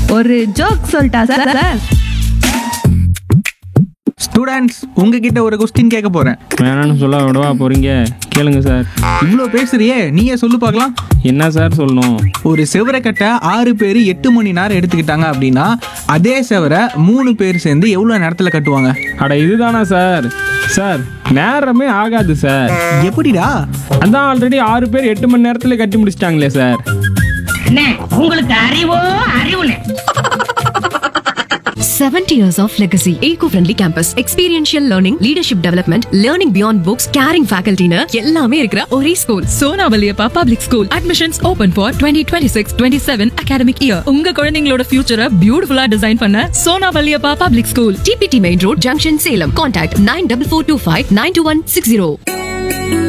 ஒரு ஜோக் சொல்லிட்டா sir sir students உங்ககிட்ட ஒரு கொஸ்டின் கேட்க போறேன் வேணாம்னு சொல்ல விடவா போறீங்க கேளுங்க சார் இவ்வளோ பேசுறியே நீயே சொல்லு பார்க்கலாம் என்ன சார் சொல்லணும் ஒரு செவரை கட்ட ஆறு பேர் எட்டு மணி நேரம் எடுத்துக்கிட்டாங்க அப்படின்னா அதே செவரை மூணு பேர் சேர்ந்து எவ்வளோ நேரத்தில் கட்டுவாங்க அட இதுதானா சார் சார் நேரமே ஆகாது சார் எப்படிடா அதான் ஆல்ரெடி ஆறு பேர் எட்டு மணி நேரத்துல கட்டி முடிச்சிட்டாங்களே சார் அண்ணே, உங்களுக்கு அறிவோ அறிவுனே 70 years of legacy. Eco-friendly campus. Experiential learning, leadership development, learning beyond books, caring faculty னு எல்லாமே இருக்கிற ஒரே school Sona Valliappa public school admissions open for twenty twenty six twenty seven academic year உங்க குழந்தைங்களோட ஃபியூச்சரை பியூட்டிஃபுல்லா டிசைன் பண்ண Sona Valliappa public school DPT main road junction Salem contact nine double four two five nine two one six zero